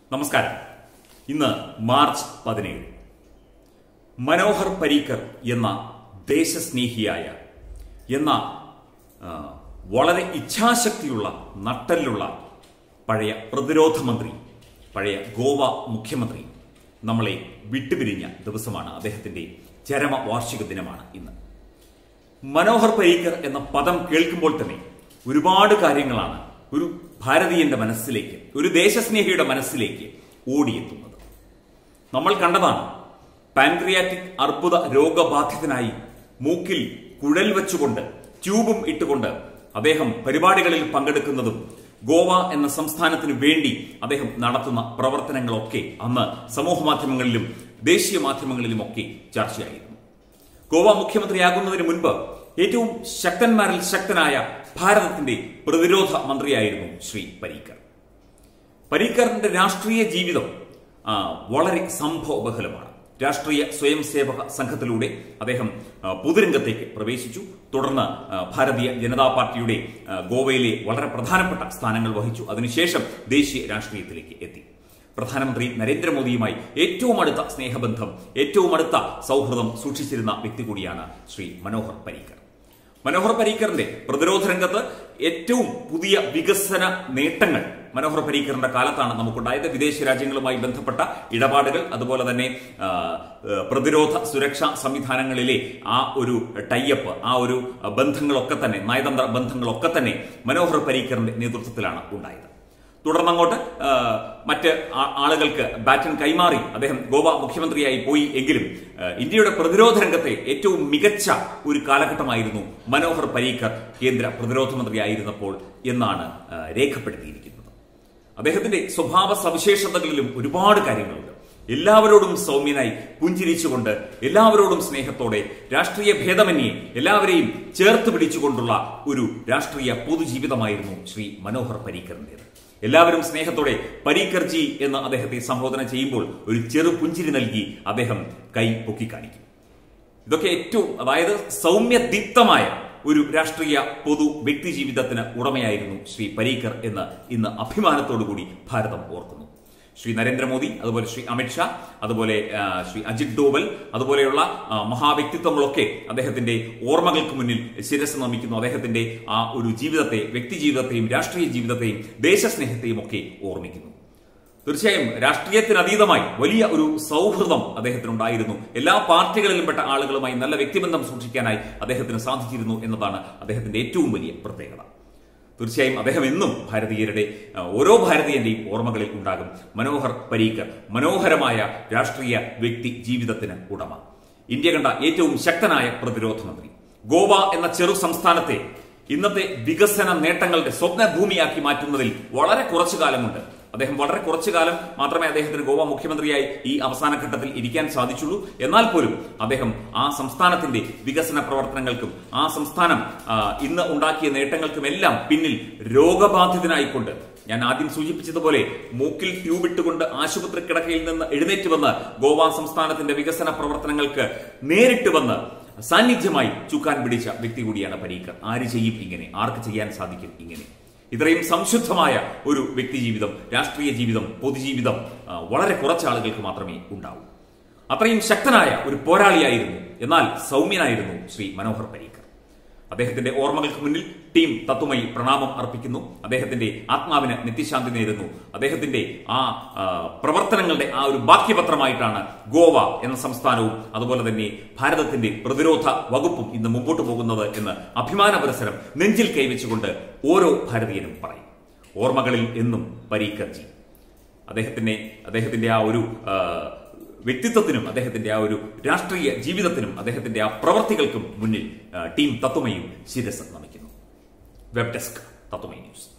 നമസ്കാരം ഇന്ന് മാർച്ച് പതിനേഴ് മനോഹർ പരീക്കർ എന്ന ദേശസ്നേഹിയായ എന്ന ആ, വളരെ ഇച്ഛാശക്തിയുള്ള നട്ടലുള്ള പഴയ പ്രതിരോധ മന്ത്രി പഴയ ഗോവ മുഖ്യമന്ത്രി നമ്മളെ വിട്ടുപിരിഞ്ഞ ദിവസമാണ് അദ്ദേഹത്തിന്റെ ചരമ വാർഷിക ദിനമാണ് ഇന്ന് മനോഹർ പരീക്കർ എന്ന പദം കേൾക്കുമ്പോൾ തന്നെ ഒരുപാട് കാര്യങ്ങളാണ് ഒരു ഭാരതീയന്റെ മനസ്സിലേക്ക് ഒരു ദേശസ്നേഹിയുടെ മനസ്സിലേക്ക് ഓടിയെത്തുന്നത് നമ്മൾ കണ്ടതാണ് പാൻക്രിയാറ്റിക് അർബുദ രോഗബാധിതനായി മൂക്കിൽ കുഴൽ വെച്ചുകൊണ്ട് ട്യൂബും ഇട്ടുകൊണ്ട് അദ്ദേഹം പരിപാടികളിൽ പങ്കെടുക്കുന്നതും ഗോവ എന്ന സംസ്ഥാനത്തിനു വേണ്ടി അദ്ദേഹം നടത്തുന്ന പ്രവർത്തനങ്ങളൊക്കെ അന്ന് സമൂഹ മാധ്യമങ്ങളിലും ദേശീയ മാധ്യമങ്ങളിലുമൊക്കെ ചർച്ചയായിരുന്നു ഗോവ മുഖ്യമന്ത്രിയാകുന്നതിന് മുൻപ് ഏറ്റവും ശക്തന്മാരിൽ ശക്തനായ ഭാരതത്തിന്റെ പ്രതിരോധ മന്ത്രിയായിരുന്നു ശ്രീ പരീക്കർ പരീക്കറിന്റെ രാഷ്ട്രീയ ജീവിതം ആ, വളരെ സംഭവബഹലമാണ് രാഷ്ട്രീയ സ്വയം സേവക സംഘത്തിലൂടെ അദ്ദേഹം ആ, പൊതുരംഗത്തേക്ക് പ്രവേശിച്ചു തുടർന്ന് ആ, ഭാരതീയ ജനതാ പാർട്ടിയുടെ ആ, ഗോവയിലെ വളരെ പ്രധാനപ്പെട്ട സ്ഥാനങ്ങൾ വഹിച്ചു അതിനുശേഷം ദേശീയ രാഷ്ട്രീയത്തിലേക്ക് എത്തി പ്രധാനമന്ത്രി നരേന്ദ്രമോദിയുമായി ഏറ്റവും അടുത്ത സ്നേഹബന്ധം ഏറ്റവും അടുത്ത സൗഹൃദം സൂക്ഷിച്ചിരുന്ന വ്യക്തി കൂടിയാണ് ശ്രീ മനോഹർ പരീക്കർ മനോഹർ പരീക്കറിന്റെ പ്രതിരോധ രംഗത്ത് ഏറ്റവും പുതിയ വികസന നേട്ടങ്ങൾ മനോഹർ പരീക്കറിന്റെ കാലത്താണ് നമുക്കുണ്ടായത് വിദേശ രാജ്യങ്ങളുമായി ബന്ധപ്പെട്ട ഇടപാടുകൾ അതുപോലെ തന്നെ ആ, ഏഹ്, പ്രതിരോധ സുരക്ഷാ സംവിധാനങ്ങളിലെ ആ ഒരു ടൈപ്പ് ആ ഒരു ബന്ധങ്ങളൊക്കെ തന്നെ നയതന്ത്ര ബന്ധങ്ങളൊക്കെ തന്നെ മനോഹർ പരീക്കറിന്റെ നേതൃത്വത്തിലാണ് ഉണ്ടായത് തുടർന്നങ്ങോട്ട് ആ, മറ്റ് ആ- ആളുകൾക്ക് ബാറ്റൺ കൈമാറി അദ്ദേഹം ഗോവ മുഖ്യമന്ത്രിയായി പോയി എങ്കിലും ആ, ഇന്ത്യയുടെ പ്രതിരോധ രംഗത്തെ ഏറ്റവും മികച്ച ഒരു കാലഘട്ടമായിരുന്നു മനോഹർ പരീക്കർ കേന്ദ്ര പ്രതിരോധ മന്ത്രിയായിരുന്നപ്പോൾ എന്നാണ് ആ, രേഖപ്പെടുത്തിയിരിക്കുന്നത് അദ്ദേഹത്തിന്റെ സ്വഭാവ സവിശേഷതകളിലും ഒരുപാട് കാര്യങ്ങളുണ്ട് എല്ലാവരോടും സൗമ്യനായി പുഞ്ചിരിച്ചുകൊണ്ട് എല്ലാവരോടും സ്നേഹത്തോടെ രാഷ്ട്രീയ ഭേദമന്യേ എല്ലാവരെയും ചേർത്ത് പിടിച്ചുകൊണ്ടുള്ള ഒരു രാഷ്ട്രീയ പൊതുജീവിതമായിരുന്നു ശ്രീ മനോഹർ പരീക്കറിന്റേത് എല്ലാവരും സ്നേഹത്തോടെ പരീക്കർജി എന്ന് അദ്ദേഹത്തെ സംബോധന ചെയ്യുമ്പോൾ ഒരു ചെറു പുഞ്ചിരി നൽകി അദ്ദേഹം കൈ പൊക്കിക്കാണിക്കും ഇതൊക്കെ ഏറ്റവും അതായത് സൗമ്യദീപ്തമായ ഒരു രാഷ്ട്രീയ പൊതു വ്യക്തി ജീവിതത്തിന് ഉടമയായിരുന്നു ശ്രീ പരീക്കർ എന്ന് ഇന്ന് അഭിമാനത്തോടുകൂടി ഭാരതം ഓർക്കുന്നു ശ്രീ നരേന്ദ്രമോദി അതുപോലെ ശ്രീ അമിത്ഷാ അതുപോലെ ആ, ശ്രീ അജിത് ഡോവൽ അതുപോലെയുള്ള ആ, മഹാവ്യക്തിത്വങ്ങളൊക്കെ അദ്ദേഹത്തിന്റെ ഓർമ്മകൾക്ക് മുന്നിൽ ശിരസ് നമിക്കുന്നു അദ്ദേഹത്തിന്റെ ആ ഒരു ജീവിതത്തെ വ്യക്തി ജീവിതത്തെയും രാഷ്ട്രീയ ജീവിതത്തെയും ദേശസ്നേഹത്തെയും ഒക്കെ ഓർമ്മിക്കുന്നു തീർച്ചയായും രാഷ്ട്രീയത്തിനതീതമായി വലിയ ഒരു സൗഹൃദം അദ്ദേഹത്തിനുണ്ടായിരുന്നു എല്ലാ പാർട്ടികളിലും പെട്ട ആളുകളുമായി നല്ല വ്യക്തിബന്ധം സൂക്ഷിക്കാനായി അദ്ദേഹത്തിന് സാധിച്ചിരുന്നു എന്നതാണ് അദ്ദേഹത്തിന്റെ ഏറ്റവും വലിയ പ്രത്യേകത തീർച്ചയായും അദ്ദേഹം എന്നും ഭാരതീയരുടെ ആ, ഓരോ ഭാരതീയന്റെയും ഓർമ്മകളിൽ ഉണ്ടാകും മനോഹർ പരീക്കർ മനോഹരമായ രാഷ്ട്രീയ വ്യക്തി ജീവിതത്തിന് ഉടമ ഇന്ത്യ കണ്ട ഏറ്റവും ശക്തനായ പ്രതിരോധ മന്ത്രി ഗോവ എന്ന ചെറു സംസ്ഥാനത്തെ ഇന്നത്തെ വികസന നേട്ടങ്ങളുടെ സ്വപ്നഭൂമിയാക്കി മാറ്റുന്നതിൽ വളരെ കുറച്ചു കാലമുണ്ട് അദ്ദേഹം വളരെ കുറച്ചു കാലം മാത്രമേ അദ്ദേഹത്തിന് ഗോവ മുഖ്യമന്ത്രിയായി ഈ അവസാന ഘട്ടത്തിൽ ഇരിക്കാൻ സാധിച്ചുള്ളൂ എന്നാൽ പോലും അദ്ദേഹം ആ സംസ്ഥാനത്തിന്റെ വികസന പ്രവർത്തനങ്ങൾക്കും ആ സംസ്ഥാനം ആ, ഇന്ന് ഉണ്ടാക്കിയ നേട്ടങ്ങൾക്കുമെല്ലാം പിന്നിൽ രോഗബാധിതനായിക്കൊണ്ട് ഞാൻ ആദ്യം സൂചിപ്പിച്ചതുപോലെ മൂക്കിൽ ട്യൂബ് ഇട്ടുകൊണ്ട് ആശുപത്രി കിടക്കയിൽ നിന്ന് എഴുന്നേറ്റ് വന്ന് ഗോവ സംസ്ഥാനത്തിന്റെ വികസന പ്രവർത്തനങ്ങൾക്ക് നേരിട്ട് വന്ന് സാന്നിധ്യമായി ചുക്കാൻ പിടിച്ച വ്യക്തി കൂടിയാണ് പരീക്കർ ആര് ചെയ്യും ഇങ്ങനെ ആർക്ക് ചെയ്യാൻ സാധിക്കും ഇങ്ങനെ ഇത്രയും സംശുദ്ധമായ ഒരു വ്യക്തി ജീവിതം രാഷ്ട്രീയ ജീവിതം പൊതുജീവിതം ആ, വളരെ കുറച്ച് ആളുകൾക്ക് മാത്രമേ ഉണ്ടാവൂ അത്രയും ശക്തനായ ഒരു പോരാളിയായിരുന്നു എന്നാൽ സൗമ്യനായിരുന്നു ശ്രീ മനോഹർ പരീക്കർ അദ്ദേഹത്തിന്റെ ഓർമ്മകൾക്ക് മുന്നിൽ ടീം തത്വമയി പ്രണാമം അർപ്പിക്കുന്നു അദ്ദേഹത്തിന്റെ ആത്മാവിന് നിത്യശാന്തി നേരുന്നു അദ്ദേഹത്തിന്റെ ആ ആ, പ്രവർത്തനങ്ങളുടെ ആ ഒരു ബാക്യപത്രമായിട്ടാണ് ഗോവ എന്ന സംസ്ഥാനവും അതുപോലെ തന്നെ ഭാരതത്തിന്റെ പ്രതിരോധ വകുപ്പും ഇന്ന് മുമ്പോട്ട് പോകുന്നത് എന്ന് അഭിമാന പുരസരം നെഞ്ചിൽ കൈവച്ചുകൊണ്ട് ഓരോ ഭാരതീയനും പറയും ഓർമ്മകളിൽ എന്നും പരീക്കർജി അദ്ദേഹത്തിന്റെ അദ്ദേഹത്തിന്റെ ആ ഒരു ആ, വ്യക്തിത്വത്തിനും അദ്ദേഹത്തിന്റെ ആ ഒരു രാഷ്ട്രീയ ജീവിതത്തിനും അദ്ദേഹത്തിന്റെ ആ പ്രവർത്തികൾക്കും മുന്നിൽ ആ, ടീം തത്വമയും ശിരസ് നമിക്കുന്നു വെബ് ഡെസ്ക് തത്വമൈ ന്യൂസ്